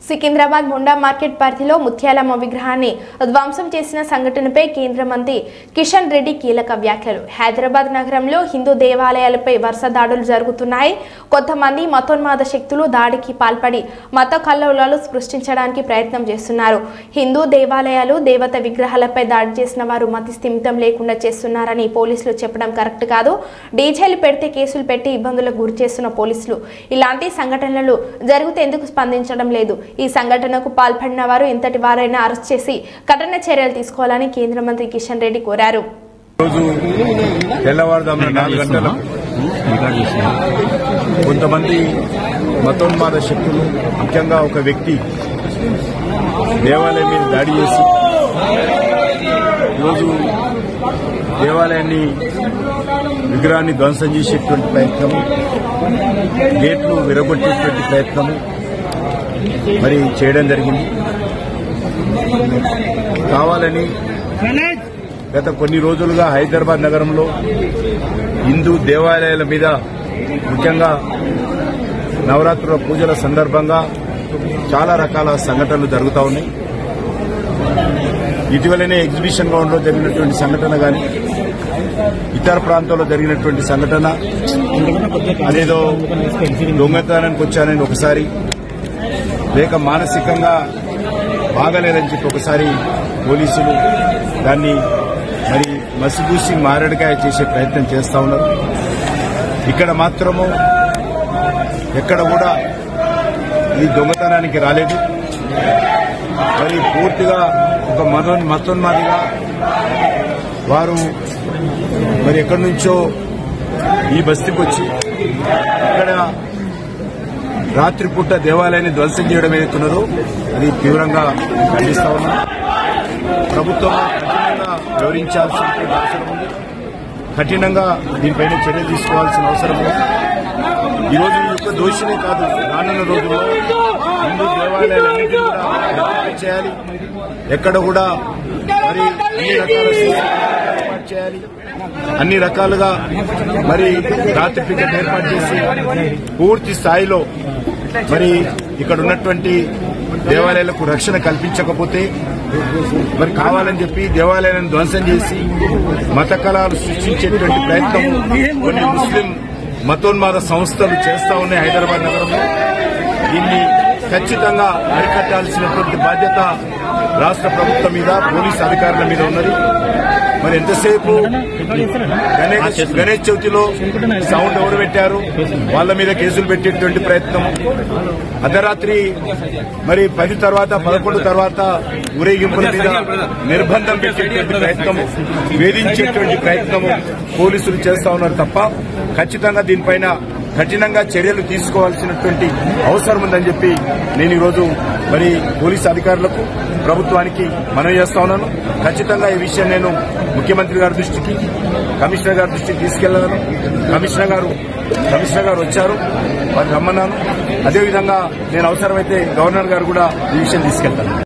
Secunderabad Munda market పరిధిలో ముత్యాలమ్మ విగ్రహాన్ని ధ్వంసం చేసిన సంఘటనపై కేంద్ర మంత్రి కిషన్ రెడ్డి కీలక వ్యాఖ్యలు హైదరాబాద్ నగరంలో హిందూ దేవాలయాలపై వరుస దాడులు జరుగుతున్నాయి కొంతమంది మతోన్మాద శక్తులు దాడికి పాల్పడి మత కల్లోలాలు సృష్టించడానికి ప్రయత్నం చేస్తున్నారు హిందూ దేవాలయాలు దేవత విగ్రహాలపై దాడి చేసిన వారు మతి స్థిమితం లేకుండా చేస్తున్నారని పోలీసులు చెప్పడం కరెక్ట్ కాదు డీజేలు పెడితే కేసులు పెట్టి ఇబ్బందులకు గురి చేస్తున్న పోలీసులు ఇలాంటి సంఘటనలు జరిగితే ఎందుకు స్పందించడం లేదు ఈ సంఘటనకు పాల్పడిన వారు ఇంతటి వారైనా అరెస్ట్ చేసి కఠిన చర్యలు తీసుకోవాలని కేంద్ర మంత్రి కిషన్ రెడ్డి కోరారు రోజు తెల్లవారుదామున నాలుగు గంటలకు కొంతమంది మతోన్మాద శక్తులు ముఖ్యంగా ఒక వ్యక్తి దేవాలయం మీద దాడి చేసి ఈరోజు దేవాలయాన్ని విగ్రహాన్ని ధ్వంసం చేసేటువంటి ప్రయత్నము గేట్లు విరగొట్టేటువంటి ప్రయత్నము మరి చేయడం జరిగింది కావాలని గత కొన్ని రోజులుగా హైదరాబాద్ నగరంలో హిందూ దేవాలయాల మీద ముఖ్యంగా నవరాత్రుల పూజల సందర్భంగా చాలా రకాల సంఘటనలు జరుగుతూ ఉన్నాయి ఇటీవలనే ఎగ్జిబిషన్ గ్రౌండ్ లో జరిగినటువంటి సంఘటన గాని ఇతర ప్రాంతాల్లో జరిగినటువంటి సంఘటన అదేదో దొంగతనానికి వచ్చానని ఒకసారి లేక మానసికంగా బాగలేదని చెప్పి ఒకసారి పోలీసులు దాన్ని మరి మసిగూసి మారడికాయ చేసే ప్రయత్నం చేస్తా ఉన్నారు ఇక్కడ మాత్రము ఎక్కడ కూడా ఈ దొంగతనానికి రాలేదు మరి పూర్తిగా ఒక మతో మతోన్మాదిగా వారు మరి ఎక్కడి నుంచో ఈ బస్తీకి వచ్చి ఇక్కడ రాత్రిపూట దేవాలయాన్ని ధ్వంసం చేయడం ఏదైతున్నదో అది తీవ్రంగా ఖండిస్తా ఉన్నాం ప్రభుత్వం కఠినంగా వివరించాల్సిన అవసరం ఉంది కఠినంగా దీనిపైన చర్యలు తీసుకోవాల్సిన అవసరం ఉంది ఈ రోజు ఈ యొక్క దోషినే కాదు రానున్న రోజుల్లో హిందూ దేవాలయాలన్నింటినీ కూడా ఏర్పాటు చేయాలి ఎక్కడ కూడా మరి అన్ని రకాల ఏర్పాటు చేయాలి అన్ని రకాలుగా మరి రాత్రి పికెట్ ఏర్పాటు చేసి పూర్తి స్థాయిలో మరి ఇక్కడ ఉన్నటువంటి దేవాలయాలకు రక్షణ కల్పించకపోతే మరి కావాలని చెప్పి దేవాలయాలను ధ్వంసం చేసి మత కళాలు సృష్టించేటువంటి ప్రయత్నం కొన్ని ముస్లిం మతోన్మాద సంస్థలు చేస్తా ఉన్నాయి హైదరాబాద్ నగరంలో దీన్ని ఖచ్చితంగా అరికట్టాల్సినటువంటి బాధ్యత రాష్ట్ర ప్రభుత్వం మీద పోలీసు అధికారుల మీద ఉన్నది మరి ఎంతసేపు గణేష్ గణేష్ చవితిలో సౌండ్ ఎవరు పెట్టారు వాళ్ళ మీద కేసులు పెట్టేటువంటి ప్రయత్నం అర్ధరాత్రి మరి పది తర్వాత పదకొండు తర్వాత ఊరేగింపుల మీద నిర్బంధం పెట్టేటువంటి ప్రయత్నము వేధించేటువంటి ప్రయత్నము పోలీసులు చేస్తా ఉన్నారు తప్ప ఖచ్చితంగా దీనిపైన కఠినంగా చర్యలు తీసుకోవాల్సినటువంటి అవసరం ఉందని చెప్పి నేను ఈరోజు మరి పోలీసు అధికారులకు ప్రభుత్వానికి మనవి చేస్తా ఉన్నాను ఖచ్చితంగా ఈ విషయం నేను ముఖ్యమంత్రి గారి దృష్టికి కమిషనర్ గారి దృష్టికి తీసుకెళ్లాను కమిషనర్ గారు కమిషనర్ గారు వచ్చారు వారిని రమ్మన్నాను అదేవిధంగా నేను అవసరమైతే గవర్నర్ గారు కూడా ఈ విషయం తీసుకెళ్తాను